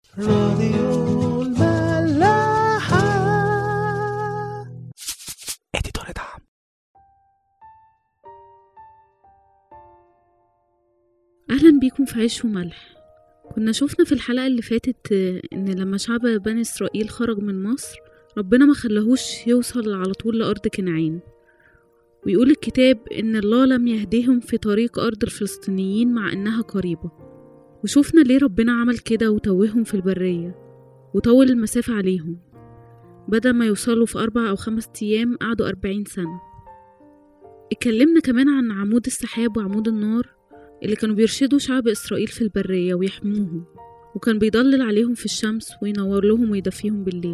راديو الملاحة اديتور دعم أهلا بيكم في عيش وملح كنا شفنا في الحلقة اللي فاتت آه، إن لما شعب بني إسرائيل خرج من مصر ربنا ما خلاهوش يوصل على طول لأرض كنعان ويقول الكتاب إن الله لم يهديهم في طريق أرض الفلسطينيين مع إنها قريبة وشوفنا ليه ربنا عمل كده وتوههم في البرية وطول المسافة عليهم بدل ما يوصلوا في أربع أو خمس أيام قعدوا أربعين سنة اتكلمنا كمان عن عمود السحاب وعمود النار اللي كانوا بيرشدوا شعب إسرائيل في البرية ويحموهم وكان بيضلل عليهم في الشمس وينور لهم ويدفيهم بالليل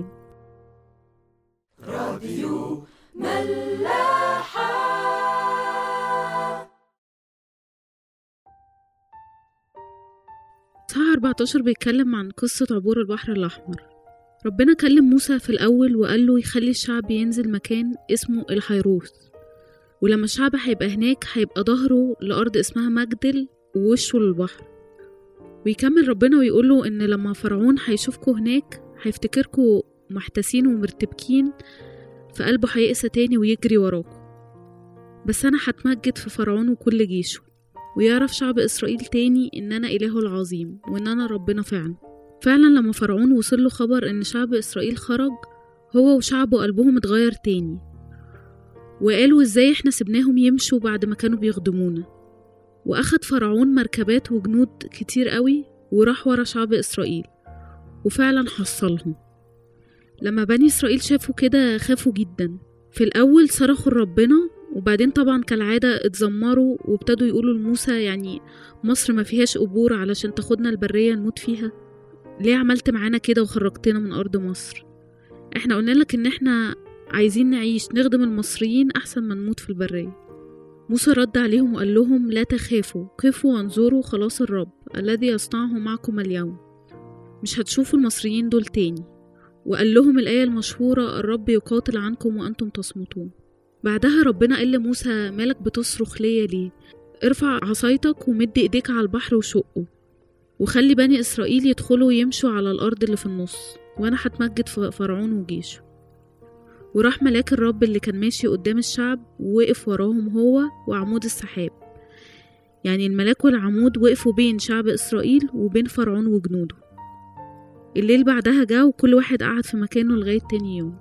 صح 14 بيتكلم عن قصة عبور البحر الأحمر ربنا كلم موسى في الأول وقال له يخلي الشعب ينزل مكان اسمه الحيروث ولما الشعب هيبقى هناك هيبقى ظهره لأرض اسمها مجدل ووشه للبحر ويكمل ربنا ويقوله إن لما فرعون هيشوفكوا هناك هيفتكركوا محتاسين ومرتبكين فقلبه هيقسى تاني ويجري وراكوا بس أنا هتمجد في فرعون وكل جيشه ويعرف شعب إسرائيل تاني إن أنا إله العظيم وإن أنا ربنا فعلا فعلا لما فرعون وصل له خبر إن شعب إسرائيل خرج هو وشعبه قلبهم اتغير تاني وقالوا إزاي إحنا سبناهم يمشوا بعد ما كانوا بيخدمونا وأخد فرعون مركبات وجنود كتير قوي وراح ورا شعب إسرائيل وفعلا حصلهم لما بني إسرائيل شافوا كده خافوا جدا في الأول صرخوا لربنا وبعدين طبعا كالعادة اتذمروا وابتدوا يقولوا لموسى يعني مصر ما فيهاش قبور علشان تاخدنا البرية نموت فيها ليه عملت معانا كده وخرجتنا من أرض مصر احنا قلنا لك ان احنا عايزين نعيش نخدم المصريين أحسن ما نموت في البرية موسى رد عليهم وقال لهم لا تخافوا قفوا وانظروا خلاص الرب الذي يصنعه معكم اليوم مش هتشوفوا المصريين دول تاني وقال لهم الآية المشهورة الرب يقاتل عنكم وأنتم تصمتون بعدها ربنا قال لموسى مالك بتصرخ ليا ليه ارفع عصايتك ومد ايديك على البحر وشقه وخلي بني إسرائيل يدخلوا يمشوا على الأرض اللي في النص وأنا هتمجد في فرعون وجيشه وراح ملاك الرب اللي كان ماشي قدام الشعب ووقف وراهم هو وعمود السحاب يعني الملاك والعمود وقفوا بين شعب إسرائيل وبين فرعون وجنوده الليل بعدها جه وكل واحد قعد في مكانه لغاية تاني يوم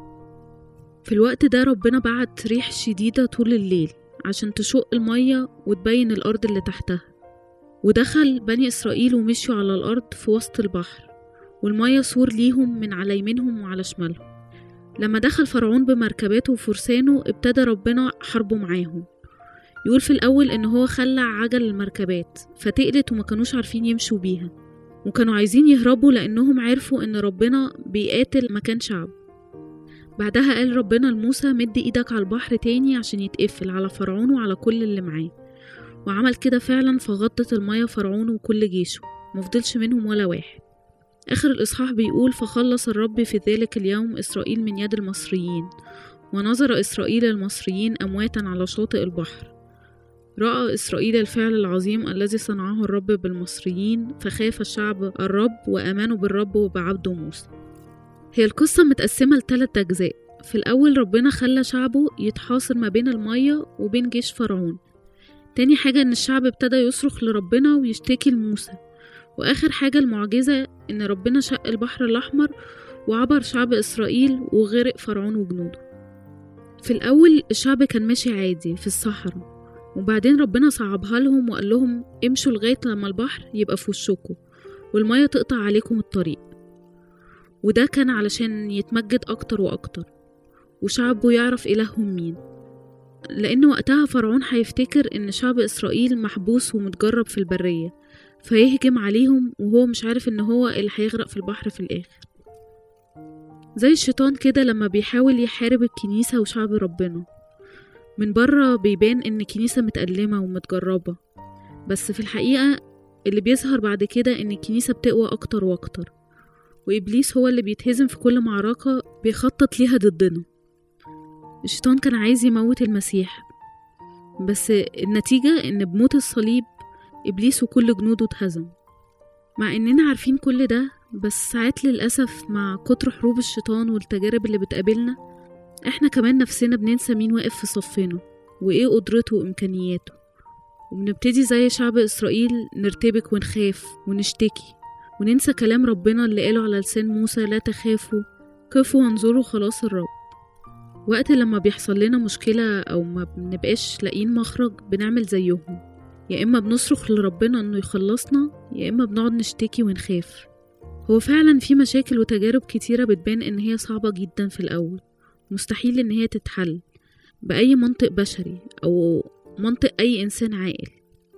في الوقت ده ربنا بعت ريح شديدة طول الليل عشان تشق المية وتبين الأرض اللي تحتها ودخل بني إسرائيل ومشوا على الأرض في وسط البحر والمية سور ليهم من على يمينهم وعلى شمالهم لما دخل فرعون بمركباته وفرسانه ابتدى ربنا حربه معاهم يقول في الأول إن هو خلع عجل المركبات فتقلت وما كانوش عارفين يمشوا بيها وكانوا عايزين يهربوا لأنهم عرفوا إن ربنا بيقاتل مكان شعب بعدها قال ربنا لموسى مد ايدك على البحر تاني عشان يتقفل على فرعون وعلى كل اللي معاه وعمل كده فعلا فغطت المية فرعون وكل جيشه مفضلش منهم ولا واحد آخر الإصحاح بيقول فخلص الرب في ذلك اليوم إسرائيل من يد المصريين ونظر إسرائيل المصريين أمواتا على شاطئ البحر رأى إسرائيل الفعل العظيم الذي صنعه الرب بالمصريين فخاف الشعب الرب وآمنوا بالرب وبعبده موسى هي القصة متقسمة لتلات أجزاء في الأول ربنا خلى شعبه يتحاصر ما بين المية وبين جيش فرعون تاني حاجة إن الشعب ابتدى يصرخ لربنا ويشتكي لموسى وآخر حاجة المعجزة إن ربنا شق البحر الأحمر وعبر شعب إسرائيل وغرق فرعون وجنوده في الأول الشعب كان ماشي عادي في الصحراء وبعدين ربنا صعبها لهم وقال لهم امشوا لغاية لما البحر يبقى في وشكم والمية تقطع عليكم الطريق وده كان علشان يتمجد أكتر وأكتر وشعبه يعرف إلههم مين لأن وقتها فرعون هيفتكر إن شعب إسرائيل محبوس ومتجرب في البرية فيهجم عليهم وهو مش عارف إن هو اللي هيغرق في البحر في الآخر زي الشيطان كده لما بيحاول يحارب الكنيسة وشعب ربنا من بره بيبان إن الكنيسة متألمة ومتجربة بس في الحقيقة اللي بيظهر بعد كده إن الكنيسة بتقوى أكتر وأكتر وإبليس هو اللي بيتهزم في كل معركة بيخطط ليها ضدنا الشيطان كان عايز يموت المسيح بس النتيجة إن بموت الصليب إبليس وكل جنوده اتهزم مع إننا عارفين كل ده بس ساعات للأسف مع كتر حروب الشيطان والتجارب اللي بتقابلنا احنا كمان نفسنا بننسى مين واقف في صفنا وايه قدرته وامكانياته وبنبتدي زي شعب اسرائيل نرتبك ونخاف ونشتكي وننسى كلام ربنا اللي قاله على لسان موسى لا تخافوا كفوا وانظروا خلاص الرب وقت لما بيحصل لنا مشكلة أو ما بنبقاش لاقيين مخرج بنعمل زيهم يا إما بنصرخ لربنا إنه يخلصنا يا إما بنقعد نشتكي ونخاف هو فعلا في مشاكل وتجارب كتيرة بتبان إن هي صعبة جدا في الأول مستحيل إن هي تتحل بأي منطق بشري أو منطق أي إنسان عاقل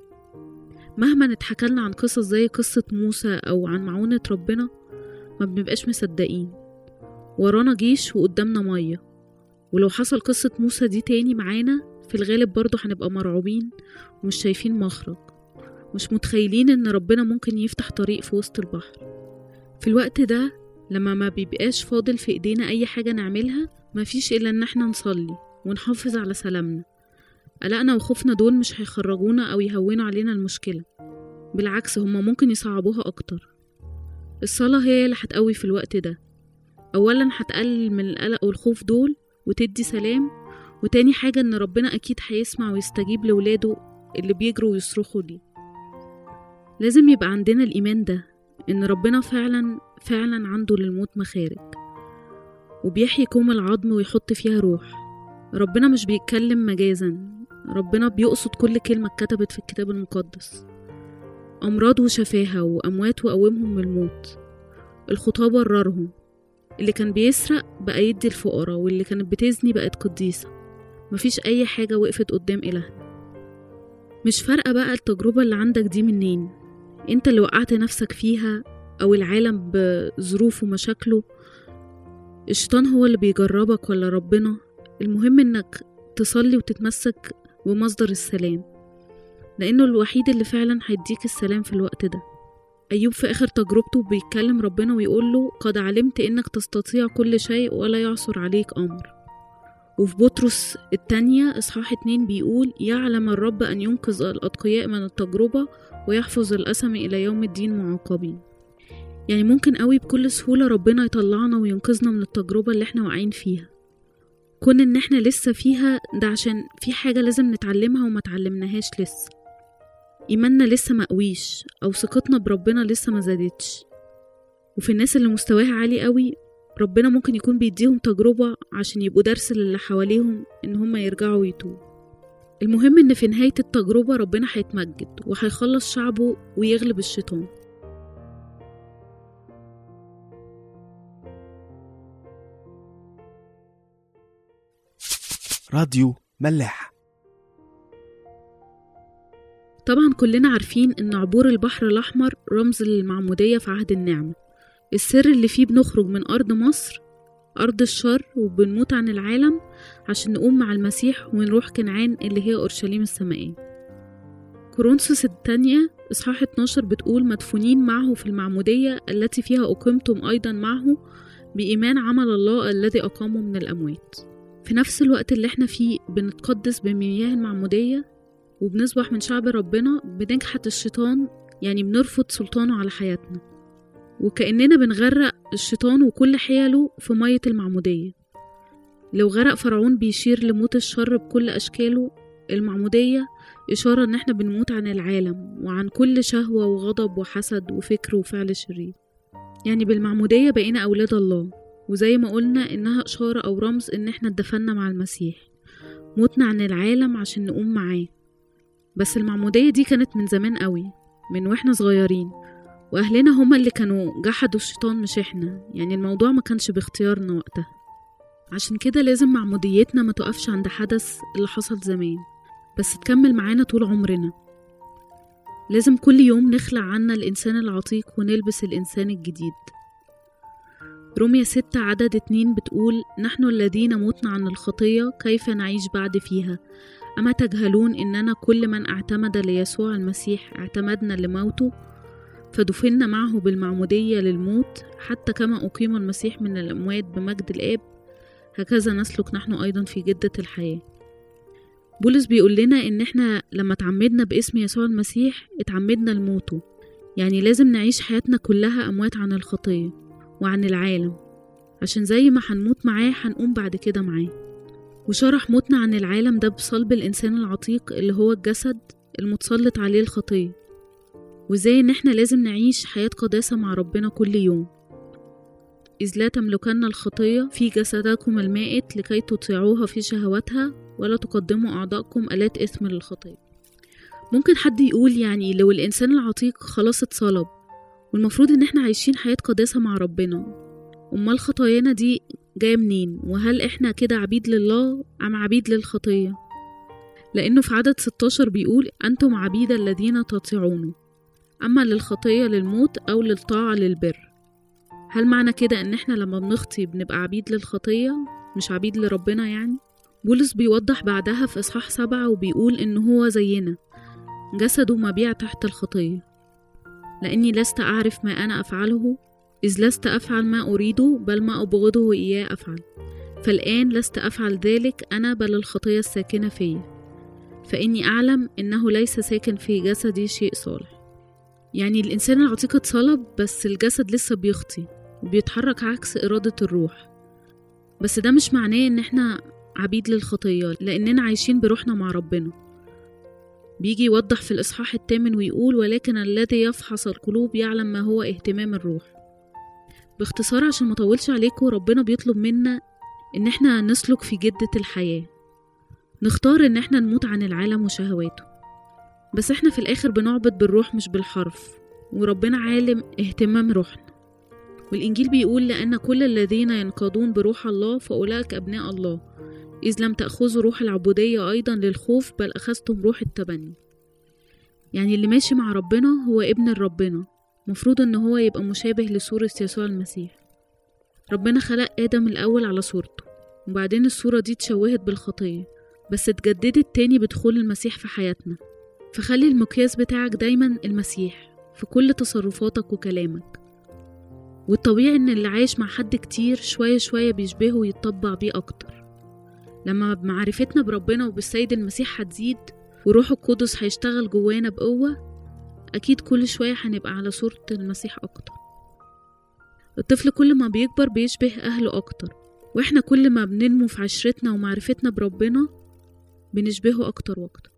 مهما نتحكلنا عن قصص زي قصة موسى أو عن معونة ربنا ما بنبقاش مصدقين ورانا جيش وقدامنا مية ولو حصل قصة موسى دي تاني معانا في الغالب برضه هنبقى مرعوبين ومش شايفين مخرج مش متخيلين ان ربنا ممكن يفتح طريق في وسط البحر في الوقت ده لما ما بيبقاش فاضل في ايدينا اي حاجة نعملها مفيش الا ان احنا نصلي ونحافظ على سلامنا قلقنا وخوفنا دول مش هيخرجونا او يهونوا علينا المشكلة بالعكس هما ممكن يصعبوها اكتر الصلاة هي اللي هتقوي في الوقت ده اولا هتقلل من القلق والخوف دول وتدي سلام وتاني حاجة ان ربنا اكيد هيسمع ويستجيب لولاده اللي بيجروا ويصرخوا ليه لازم يبقى عندنا الايمان ده ان ربنا فعلا فعلا عنده للموت مخارج وبيحيي كوم العظم ويحط فيها روح ربنا مش بيتكلم مجازا ربنا بيقصد كل كلمة اتكتبت في الكتاب المقدس أمراض وشفاها وأموات وقومهم من الموت الخطاة بررهم اللي كان بيسرق بقى يدي الفقراء واللي كانت بتزني بقت قديسة مفيش أي حاجة وقفت قدام إلهنا مش فارقة بقى التجربة اللي عندك دي منين انت اللي وقعت نفسك فيها أو العالم بظروفه ومشاكله الشيطان هو اللي بيجربك ولا ربنا المهم انك تصلي وتتمسك بمصدر السلام لأنه الوحيد اللي فعلا هيديك السلام في الوقت ده أيوب في آخر تجربته بيتكلم ربنا ويقول له قد علمت إنك تستطيع كل شيء ولا يعثر عليك أمر وفي بطرس التانية إصحاح اتنين بيقول يعلم الرب أن ينقذ الأتقياء من التجربة ويحفظ الأسم إلى يوم الدين معاقبين يعني ممكن قوي بكل سهولة ربنا يطلعنا وينقذنا من التجربة اللي احنا واقعين فيها كون ان احنا لسه فيها ده عشان في حاجة لازم نتعلمها وما تعلمناهاش لسه إيماننا لسه مقويش أو ثقتنا بربنا لسه ما زادتش وفي الناس اللي مستواها عالي قوي ربنا ممكن يكون بيديهم تجربة عشان يبقوا درس للي حواليهم إن هم يرجعوا ويتوبوا المهم إن في نهاية التجربة ربنا هيتمجد وهيخلص شعبه ويغلب الشيطان راديو ملاح طبعا كلنا عارفين إن عبور البحر الأحمر رمز للمعمودية في عهد النعمة السر اللي فيه بنخرج من أرض مصر أرض الشر وبنموت عن العالم عشان نقوم مع المسيح ونروح كنعان اللي هي أورشليم السمائية كورنثوس الثانية إصحاح 12 بتقول مدفونين معه في المعمودية التي فيها أقمتم أيضا معه بإيمان عمل الله الذي أقامه من الأموات في نفس الوقت اللي احنا فيه بنتقدس بمياه المعمودية وبنصبح من شعب ربنا بنجحت الشيطان يعني بنرفض سلطانه على حياتنا وكأننا بنغرق الشيطان وكل حيله في مية المعمودية لو غرق فرعون بيشير لموت الشر بكل أشكاله المعمودية إشارة إن إحنا بنموت عن العالم وعن كل شهوة وغضب وحسد وفكر وفعل شرير يعني بالمعمودية بقينا أولاد الله وزي ما قلنا إنها إشارة أو رمز إن إحنا اتدفنا مع المسيح موتنا عن العالم عشان نقوم معاه بس المعمودية دي كانت من زمان قوي من واحنا صغيرين وأهلنا هما اللي كانوا جحدوا الشيطان مش احنا يعني الموضوع ما كانش باختيارنا وقتها عشان كده لازم معموديتنا ما تقفش عند حدث اللي حصل زمان بس تكمل معانا طول عمرنا لازم كل يوم نخلع عنا الإنسان العتيق ونلبس الإنسان الجديد رومية ستة عدد اتنين بتقول نحن الذين متنا عن الخطية كيف نعيش بعد فيها أما تجهلون إننا كل من اعتمد ليسوع المسيح اعتمدنا لموته فدفنا معه بالمعمودية للموت حتى كما أقيم المسيح من الأموات بمجد الآب هكذا نسلك نحن أيضا في جدة الحياة بولس بيقول لنا إن إحنا لما اتعمدنا باسم يسوع المسيح اتعمدنا لموته يعني لازم نعيش حياتنا كلها أموات عن الخطية وعن العالم عشان زي ما هنموت معاه هنقوم بعد كده معاه وشرح موتنا عن العالم ده بصلب الإنسان العتيق اللي هو الجسد المتسلط عليه الخطية وازاي ان احنا لازم نعيش حياة قداسة مع ربنا كل يوم إذ لا تملكن الخطية في جسدكم المائت لكي تطيعوها في شهواتها ولا تقدموا أعضاءكم آلات إثم للخطية ممكن حد يقول يعني لو الإنسان العتيق خلاص اتصلب والمفروض إن احنا عايشين حياة قداسة مع ربنا أمال خطايانا دي جاية منين وهل احنا كده عبيد لله أم عبيد للخطية لأنه في عدد 16 بيقول أنتم عبيد الذين تطيعون أما للخطية للموت أو للطاعة للبر هل معنى كده إن إحنا لما بنخطي بنبقى عبيد للخطية مش عبيد لربنا يعني؟ بولس بيوضح بعدها في إصحاح سبعة وبيقول إن هو زينا جسده مبيع تحت الخطية لأني لست أعرف ما أنا أفعله إذ لست أفعل ما أريده بل ما أبغضه إياه أفعل فالآن لست أفعل ذلك أنا بل الخطية الساكنة فيا فإني أعلم إنه ليس ساكن في جسدي شيء صالح يعني الإنسان العتيق اتصلب بس الجسد لسه بيخطي وبيتحرك عكس إرادة الروح بس ده مش معناه إن إحنا عبيد للخطية لأننا عايشين بروحنا مع ربنا بيجي يوضح في الإصحاح الثامن ويقول ولكن الذي يفحص القلوب يعلم ما هو اهتمام الروح باختصار عشان ما اطولش عليكم ربنا بيطلب منا ان احنا نسلك في جدة الحياة نختار ان احنا نموت عن العالم وشهواته بس احنا في الاخر بنعبد بالروح مش بالحرف وربنا عالم اهتمام روحنا والانجيل بيقول لان كل الذين ينقادون بروح الله فاولئك ابناء الله اذ لم تاخذوا روح العبوديه ايضا للخوف بل اخذتم روح التبني يعني اللي ماشي مع ربنا هو ابن ربنا مفروض ان هو يبقى مشابه لصورة يسوع المسيح ربنا خلق آدم الأول على صورته وبعدين الصورة دي اتشوهت بالخطية بس اتجددت تاني بدخول المسيح في حياتنا فخلي المقياس بتاعك دايما المسيح في كل تصرفاتك وكلامك والطبيعي ان اللي عايش مع حد كتير شوية شوية بيشبهه ويتطبع بيه أكتر لما بمعرفتنا بربنا وبالسيد المسيح هتزيد وروح القدس هيشتغل جوانا بقوة أكيد كل شوية هنبقى على صورة المسيح أكتر الطفل كل ما بيكبر بيشبه أهله أكتر وإحنا كل ما بننمو في عشرتنا ومعرفتنا بربنا بنشبهه أكتر وأكتر